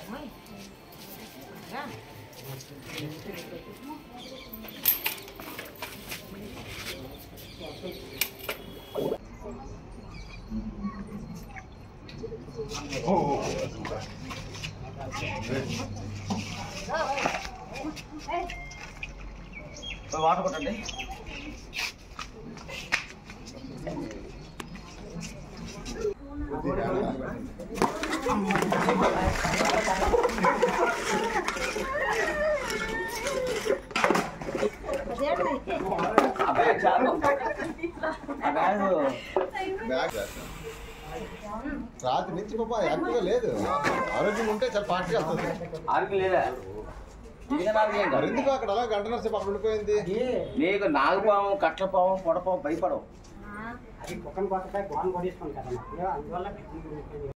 water కొట్టండి ఆ bag చాలు ఆ బ్యాగ్ బ్యాగ్ రాత్రి నుంచి పాప యాక్టివ్గా లేదు ఆరోగ్యం ఉంటే చాలా పార్టీగా వస్తుంది ఆరుకు లేదా ఇదిగా నాకు ఏం మరి కాదు ఎందుకు అక్కడ అలా గంటన్నర సేపు అక్కడ ఉండిపోయింది నీకు నాగుపాము కట్లపాము పొడపాము భయపడవు అది కుక్కను కొట్టగా గోన్ కొడేసుకోండి కదా అందువల్ల